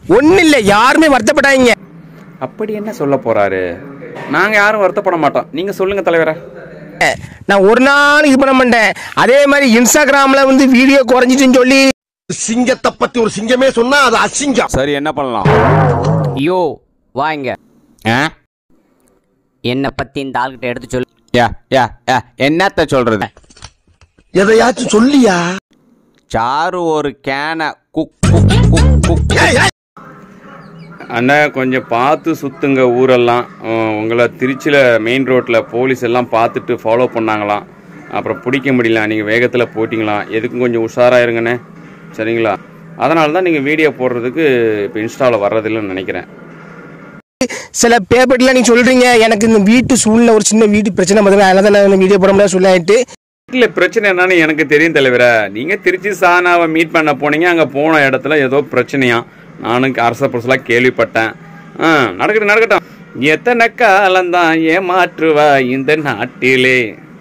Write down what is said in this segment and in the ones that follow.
ஒன்றும் இல்லை யாருமே வருத்தப்படாதீங்க அப்படி என்ன சொல்ல போறாரு நாங்க யாரும் வருத்தப்பட மாட்டோம் நீங்க சொல்லுங்க தலைவரே நான் ஒரு நாள் இது பண்ண மாட்டேன் அதே மாதிரி இன்ஸ்டாகிராமில் வந்து வீடியோ குறைஞ்சிட்டுன்னு சொல்லி சிங்கத்தை பத்தி ஒரு சிங்கமே சொன்னா அது அசிங்கம் சரி என்ன பண்ணலாம் யோ வாங்க ஆ? என்னை பத்தி இந்த ஆள்கிட்ட எடுத்து சொல்லு யா யா யா என்னத்த சொல்றது எதையாச்சும் சொல்லியா சாரு ஒரு கேனை குக் குக் குக் குக் அண்ணா கொஞ்சம் பார்த்து சுத்துங்க ஊரெல்லாம் உம், உங்களை திருச்சியில் மெயின் ரோட்டில் போலீஸ் எல்லாம் பார்த்துட்டு ஃபாலோ பண்ணாங்களாம் அப்புறம் பிடிக்க முடியல நீங்கள் வேகத்தில் போட்டிங்களாம் எதுக்கும் கொஞ்சம் உஷாராக இருங்கண்ணே சரிங்களா அதனால தான் நீங்கள் வீடியோ போடுறதுக்கு இப்போ இன்ஸ்டாவில் வர்றதில்லைன்னு நினைக்கிறேன் சில பேப்பர்லாம் நீங்க சொல்றீங்க எனக்கு இந்த வீட்டு சூழ்நிலை ஒரு சின்ன வீட்டு பிரச்சனை பார்த்தீங்கன்னா அதனால தான் நான் வீடியோ போட முடியாது சொல்லிட்டு இல்லை பிரச்சனை என்னன்னு எனக்கு தெரியும் தலைவரே நீங்கள் திருச்சி சானாவை மீட் பண்ண போனீங்க அங்கே போன இடத்துல ஏதோ பிரச்சனையா நானும் அரச புரசலாக கேள்விப்பட்டேன் ஆ நடக்கட்டும் நடக்கட்டும் எத்தனை காலம்தான் ஏமாற்றுவா இந்த நாட்டிலே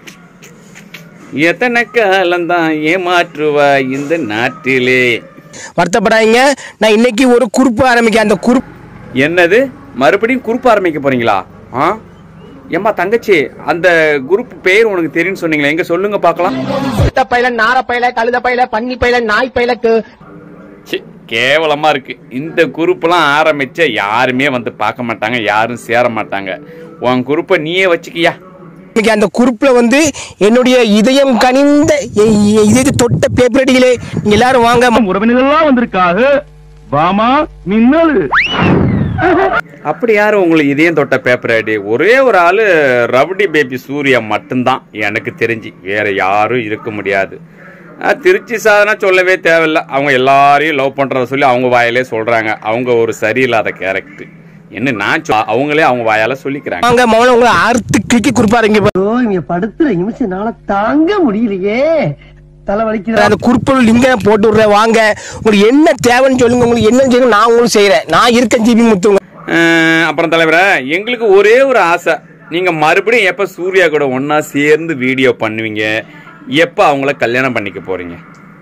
எத்தனை காலம்தான் ஏமாற்றுவா இந்த நாட்டிலே வருத்தப்படாதீங்க நான் இன்னைக்கு ஒரு குறுப்பு ஆரம்பிக்க அந்த குறுப்பு என்னது மறுபடியும் குரூப் ஆரம்பிக்க போறீங்களா ஆ ஏம்மா தங்கச்சி அந்த குரூப் பேர் உனக்கு தெரியும்னு சொன்னீங்களே எங்க சொல்லுங்க பார்க்கலாம் பையில நார பையில கழுத பையில பன்னி பையில நாய் பையில ச்சீ, கேவலமா இருக்கு இந்த குரூப்லாம் ஆரம்பிச்ச யாருமே வந்து பார்க்க மாட்டாங்க யாரும் சேர மாட்டாங்க உன் குரூப்பை நீயே வச்சுக்கியா இன்னைக்கு அந்த குரூப்ல வந்து என்னுடைய இதயம் கனிந்த எ- எ- இதயத்தை தொட்ட பேப்பர் அடிகளே நீங்க எல்லாரும் வாங்க உறவினர்கள்லாம் வந்திருக்காக வாமா மின்னல் அப்படி யாரும் உங்களுக்கு இதயம் தொட்ட பேப்பர் ஐடி ஒரே ஒரு ஆளு ரவுடி பேபி சூர்யா மட்டும்தான் எனக்கு தெரிஞ்சு வேற யாரும் இருக்க முடியாது ஆ, திருச்சி சாதனா சொல்லவே தேவையில்ல அவங்க எல்லாரையும் லவ் பண்றத சொல்லி அவங்க வாயிலே சொல்றாங்க அவங்க ஒரு சரியில்லாத கேரக்டர் என்ன நான் சொ- அவங்களே அவங்க வாயால சொல்லிக்கிறாங்க வாங்க மௌன உங்களை அறுத்து கிக்கி குறுப்பாருங்க இங்க படுத்துற நிமிஷம்னால தாங்க முடியலையே தலை வலிக்குது அந்த குறுப்பு லிங்க போட்டு விடுறேன் வாங்க உங்களுக்கு என்ன தேவைன்னு சொல்லுங்க உங்களுக்கு என்ன செய்யணும் நான் உங்களுக்கு செய்யறேன் நான் இருக்கேன் ஜிபி முத்துங்க அஹ் அப்புறம் தலைவரே எங்களுக்கு ஒரே ஒரு ஆசை நீங்க மறுபடியும் எப்ப சூர்யா கூட ஒண்ணா சேர்ந்து வீடியோ பண்ணுவீங்க எப்ப அவங்கள கல்யாணம் பண்ணிக்க போறீங்க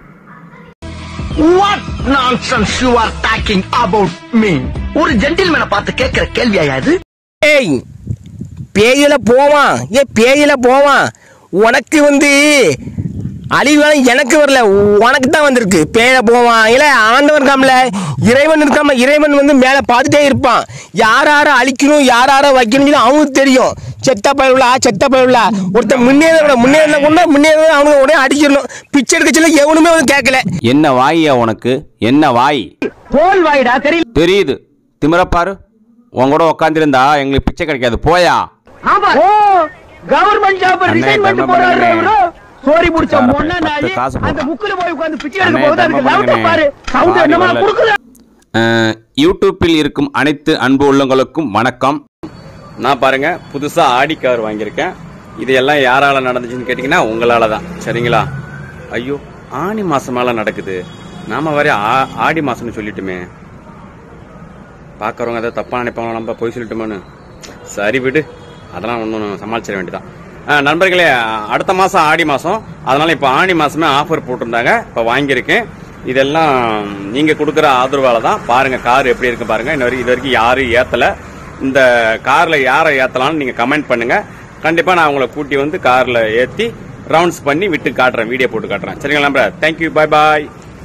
what nonsense you are talking about me ஒரு ஜென்டில்மேனை பார்த்து கேட்கிற கேள்வியா இது ஏய் பேயில போவான் ஏ பேயில போவான் உனக்கு வந்து அழிவான எனக்கு வரல உனக்கு தான் வந்திருக்கு பேயில போவான் இல்ல ஆண்டவன் இருக்காமல இறைவன் இருக்காம இறைவன் வந்து மேல பார்த்துட்டே இருப்பான் யார் யாரை அழிக்கணும் யார் யாரை வைக்கணும் சொல்லி அவனுக்கு தெரியும் செத்த பயவுலா செத்த பயவுலா ஒருத்தன் முன்னேற முன்னேறின கொண்டா முன்னேற அவனுக்கு உடனே அடிச்சிடணும் பிச்சை எடுக்க சொல்ல எவனுமே வந்து கேட்கல என்ன வாய்யா உனக்கு என்ன வாய் தோல் வாயிடா தெரியல தெரியுது திமிரப்பாரு உன் கூட உட்காந்துருந்தா எங்களுக்கு பிச்சை கிடைக்காது போயா ஆமா ஓ கவர்மெண்ட் ஜாப் அண்ணே, ரிசைன் பண்ணிட்டு தர்மம் போறாரு பண்ணுங்கண்ணே. இவரு. சோரி முடிச்ச பத்து மொன்ன நாயி காசு அந்த போடுறான். முக்குல போய் உட்கார்ந்து பிச்சை எடுக்க அண்ணே, போகுது அதுக்கு தர்மம் லவுட்ட பண்ணுங்கண்ணே. பாரு சவுண்ட் வாரி என்னமா வரல. குடுக்குது அஹ், யூடியூப்பில் இருக்கும் அனைத்து அன்பு உள்ளங்களுக்கும் வணக்கம் நான் பாருங்க புதுசா ஆடி கார் வாங்கியிருக்கேன் இது எல்லாம் யாரால நடந்துச்சுன்னு கேட்டிங்கன்னா உங்களால தான் சரிங்களா ஐயோ ஆனி மாசம் மேல நடக்குது நாம வர ஆ- ஆடி மாசம்னு சொல்லிட்டுமே பார்க்கறவங்க ஏதாவது தப்பா நினைப்பாங்க நம்ம போய் சொல்லிட்டோமோன்னு சரி விடு அதெல்லாம் ஒன்றும் சமாளிச்சிட வேண்டியதான் அஹ், நண்பர்களே அடுத்த மாசம் ஆடி மாசம் அதனால இப்போ ஆடி மாசமே ஆஃபர் போட்டிருந்தாங்க இப்போ வாங்கியிருக்கேன் இதெல்லாம் நீங்க கொடுக்குற ஆதரவால தான் பாருங்க கார் எப்படி இருக்கு பாருங்க இன்ன வரைக்கும் இது வரைக்கும் யாரும் ஏத்தல இந்த கார்ல யாரை ஏத்தலாம்னு நீங்க கமெண்ட் பண்ணுங்க கண்டிப்பா நான் உங்களை கூட்டி வந்து கார்ல ஏத்தி ரவுண்ட்ஸ் பண்ணி விட்டு காட்டுறேன் வீடியோ போட்டு காட்டுறேன் சரிங்களா நம்பர் தேங்க்யூ பாய் பாய்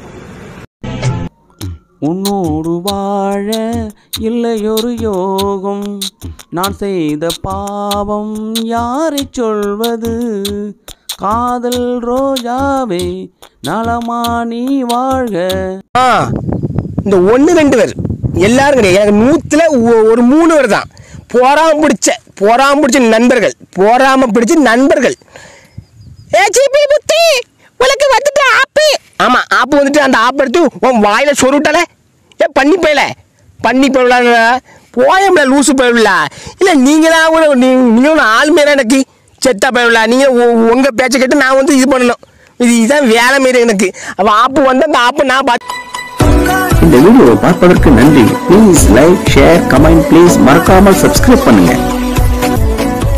உன்னோடு வாழ இல்லையொரு யோகம் நான் செய்த பாவம் யாரை சொல்வது காதல் ரோஜாவே நலமா நீ வாழ்க ஆ இந்த ஒன்று ரெண்டு பேர் எல்லாரும் கிடையாது எனக்கு நூற்றுல ஒரு மூணு பேர் தான் போராம பிடிச்ச போராம பிடிச்ச நண்பர்கள் போராம பிடிச்ச நண்பர்கள் ஏ ஜிபி புத்தி உனக்கு வந்துட்டு ஆப்பு ஆமா ஆப்பு வந்துட்டு அந்த ஆப்பு எடுத்து உன் வாயில சொருட்டால ஏ பண்ணி போயல பண்ணி போயல போயம்ல லூசு போயல இல்ல நீங்களா கூட நீ- நீங்க ஒரு ஆள் மேல எனக்கு செத்தா போயல நீங்க உ- உங்க பேச்சை கேட்டு நான் வந்து இது பண்ணணும் இது இதுதான் வேலை மாரி எனக்கு அப்ப ஆப்பு வந்து அந்த ஆப்பு நான் பார்த்து இந்த வீடியோவை பார்ப்பதற்கு நன்றி please like share comment please மறக்காமல் சப்ஸ்கிரைப் பண்ணுங்க